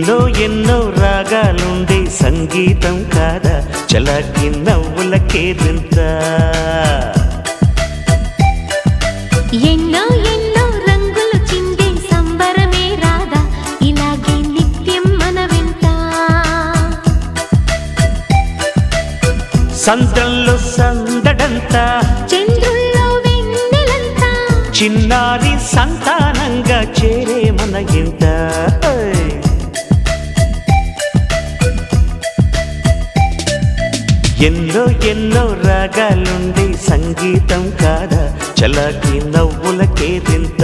ఎన్నో ఎన్నో రాగాలుండే సంగీతం కాదా చలాకి నవ్వులకేదింత ఎన్నో ఎన్నో రంగులు చిందే సంబరమే రాదా ఇలాగే నిత్యం మన వెంట సంద్రంలో సందడంతా చంద్రుల్లో వెన్నెలంతా చిన్నారి సంతానంగా చేరే మన ఇంట ఎన్నో ఎన్నో రాగాలుండే సంగీతం కాదా చలాకి నవ్వులకేదింత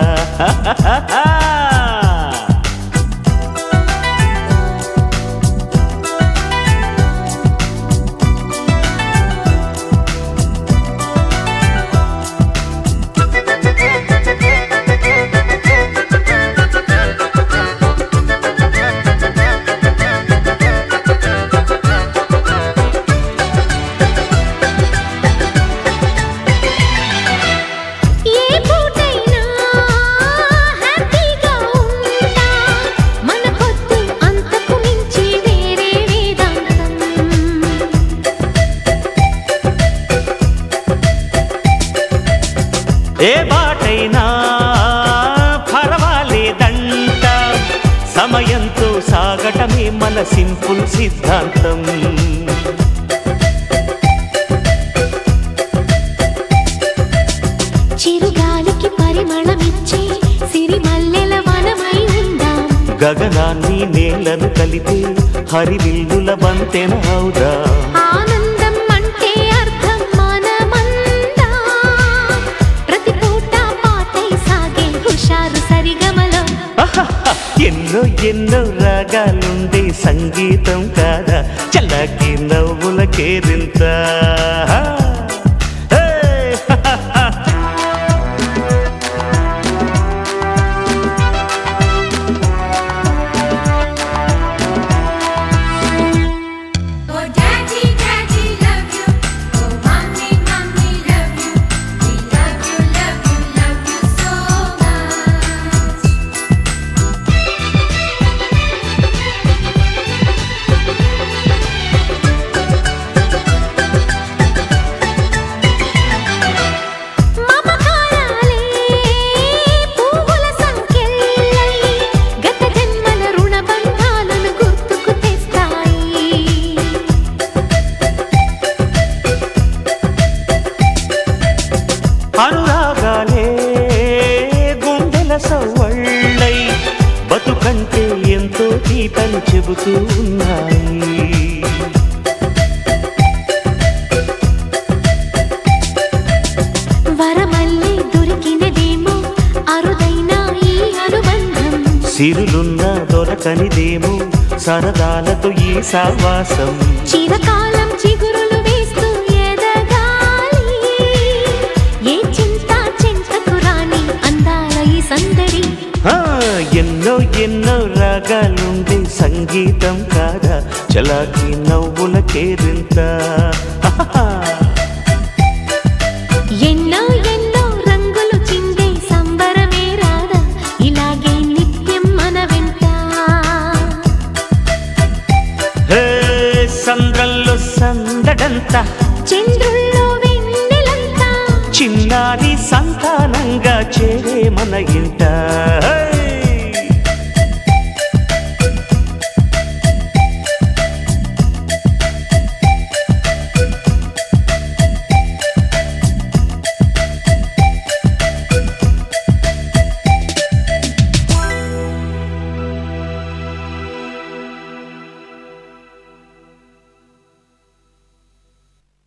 ఏ పూటైనా హ్యాపీగా ఉంటా మన పొద్దు అంతకు మించి వేరే వేదాంతం ఏ బాటైనా పర్వాలేదంట సమయంతో సాగటమే మన సింపుల్ సిద్ధాంతం చిరుగాలికి పరిమళమిచ్చే సిరిమల్లెల వనమై ఉందాం గగనాన్ని నేలను కలిపే హరివిల్లుల బంతెన అవుదా ఆనందం అంటే అర్థం మనమందా ప్రతి పూట పాటై సాగే హుషారు సరిగమలో అహహ, ఎన్నో ఎన్నో రాగాలుండే సంగీతం కాదా చల్లకి నవ్వులకేరింత హే, హహహ. Oh daddy, daddy, love you. Oh mommy, mommy, love you. We love you, love you, love you so much. మమకారాలే పువ్వుల సంకెళ్ళై గత జన్మల రుణ బంధాలను గుర్తుకు తెస్తాయి అనురాగాలే గుండెల సవ్వళ్ళై బతుకంటే ఎంతో తీపని చెబుతూ ఉన్నాయి వరమల్లే దొరికినదేమో అరుదైన ఈ అనుబంధం సిరులున్న దొరకనిదేమో సరదాలతో ఈ సావాసం చిరకాలం చిగురులు వేస్తూ ఎదగాలి ఏ చింత చింతకు రాని అందాల ఈ సందడి ఆ, ఎన్నో ఎన్నో రాగాలుండే సంగీతం కాదా చలాకి నవ్వులకేరింత ఆహా. ఎన్నో ఎన్నో రంగులు చిందే సంబరమే రాదా ఇలాగే నిత్యం మన వెంట హే సంద్రంలో సందడంతా చంద్రుల్లో వెన్నెలంతా చిన్నారి సంతానంగా చేరే మన ఇంట హే!